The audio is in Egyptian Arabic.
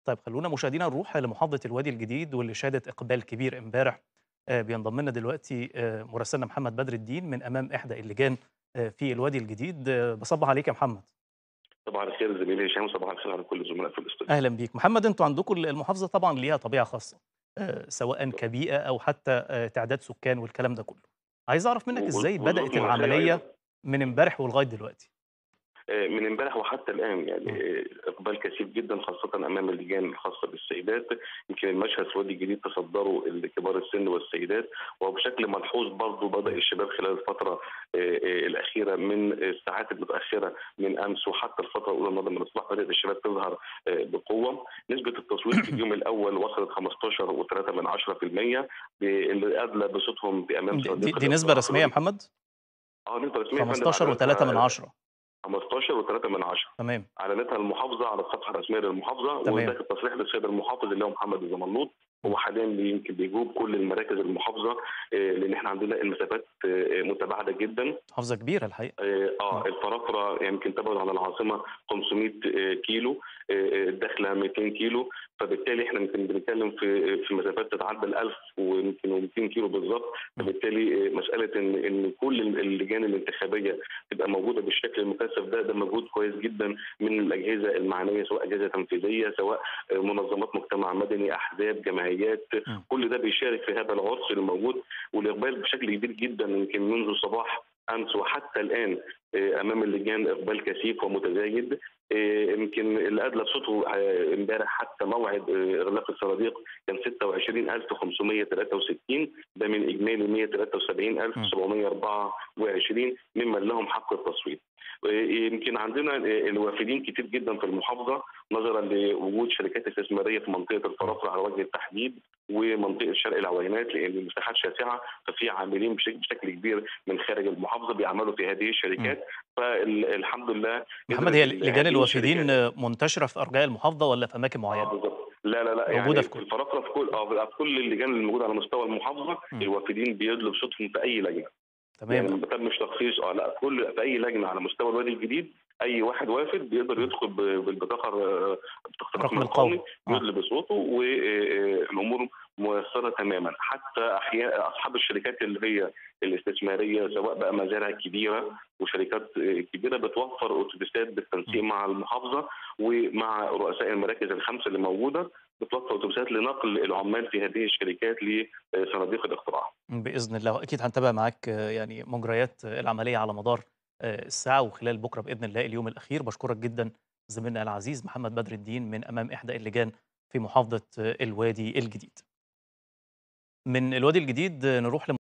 طيب خلونا مشاهدينا نروح لمحافظة الوادي الجديد واللي شهدت إقبال كبير امبارح آه، بينضم لنا دلوقتي آه، مراسلنا محمد بدر الدين من أمام إحدى اللجان آه، في الوادي الجديد آه، بصبح عليك يا محمد صباح الخير زميلي هشام صباح الخير على كل الزملاء في الاستوديو أهلا بيك محمد أنتوا عندكم المحافظة طبعا ليها طبيعة خاصة آه، سواء كبيئة أو حتى آه، تعداد سكان والكلام ده كله عايز أعرف منك و- إزاي وظروف بدأت معيشية العملية أيضا. من امبارح ولغاية دلوقتي آه، من امبارح وحتى الان يعني آه، اقبال كثيف جدا خاصه امام اللجان الخاصه بالسيدات يمكن المشهد في الوادي الجديد تصدروا كبار السن والسيدات وبشكل ملحوظ برضه بدا الشباب خلال الفتره آه، آه، الاخيره من الساعات المتاخره من امس وحتى الفتره الاولى النهارده من الصباح بدات الشباب تظهر آه، بقوه نسبه التصويت في اليوم الاول وصلت 15.3 من 10% اللي ادلى بصوتهم بامام دي, دي, صناديق دي نسبة الاقتراع. رسمية يا محمد اه نسبه رسميه يا فندم 15 و3 من أعلنتها- 10 15 و3 من 10 تمام اعلنتها المحافظه على الصفحه الرسميه للمحافظه تمام. وذاك التصريح للسيد المحافظ اللي هو محمد الزمرنوط هو حاليا بي- يمكن بيجوب كل المراكز المحافظه آه، لان احنا عندنا المسافات آه، متباعده جدا محافظة كبيرة الحقيقة اه آه، الفرافره يمكن تبعد عن العاصمه 500 آه، كيلو آه، آه، الداخله 200 كيلو فبالتالي احنا يمكن بنتكلم في في مسافات تتعدى ال 1000 ويمكن 200 كيلو بالظبط فبالتالي آه، مساله ان ان كل اللجان الانتخابيه تبقى موجوده بالشكل المكثف ده ده مجهود كويس جدا من الاجهزه المعنيه سواء اجهزه تنفيذيه سواء آه، منظمات مجتمع مدني احزاب جمعيات م. كل ده بيشارك في هذا العرس الموجود والاقبال بشكل كبير جدا يمكن منذ صباح امس وحتى الان آه، امام اللجان اقبال كثيف ومتزايد آه، يمكن اللي ادلى بصوته آه، امبارح حتى موعد آه، اغلاق الصناديق كان 26563 ده من اجمالي 173724 ممن لهم حق التصويت آه، يمكن عندنا آه، الوافدين كتير جدا في المحافظه نظرا لوجود شركات استثماريه في منطقه الفرافره على وجه التحديد ومنطقه شرق العوينات لان المساحات شاسعه ففي عاملين بشكل, بشكل كبير من خارج المحافظه بيعملوا في هذه الشركات فالحمد لله محمد هي قدرت ال- لجان هذه الوافدين الشركات- منتشرة في أرجاء المحافظة ولا في أماكن اه معينة؟ بالظبط لا لا لا موجودة يعني في كل- الفرافره في كل اه في كل اللجان اللي موجوده على مستوى المحافظه م. الوافدين بيدلوا بصوتهم في اي لجنه يعني تمام ما تمش تخصيص اه لا كل في اي لجنه على مستوى الوادي الجديد اي واحد وافد بيقدر يدخل ب- بالبطاقه آه، بطاقه رقم الرقم القومي. القومي آه. يدلي بصوته والامور ميسره تماما حتى احياء اصحاب الشركات اللي هي الاستثماريه سواء بقى مزارع كبيره وشركات آه، كبيره بتوفر اتوبيسات بالتنسيق مع المحافظه ومع رؤساء المراكز الخمسه اللي موجوده بتوفر اتوبيسات لنقل العمال في هذه الشركات لصناديق الاقتراع. بإذن الله وأكيد هنتابع معاك آه، يعني مجريات آه، العملية على مدار آه، الساعة وخلال بكرة بإذن الله اليوم الأخير بشكرك جدا زميلنا العزيز محمد بدر الدين من أمام إحدى اللجان في محافظة آه، الوادي الجديد من الوادي الجديد آه، نروح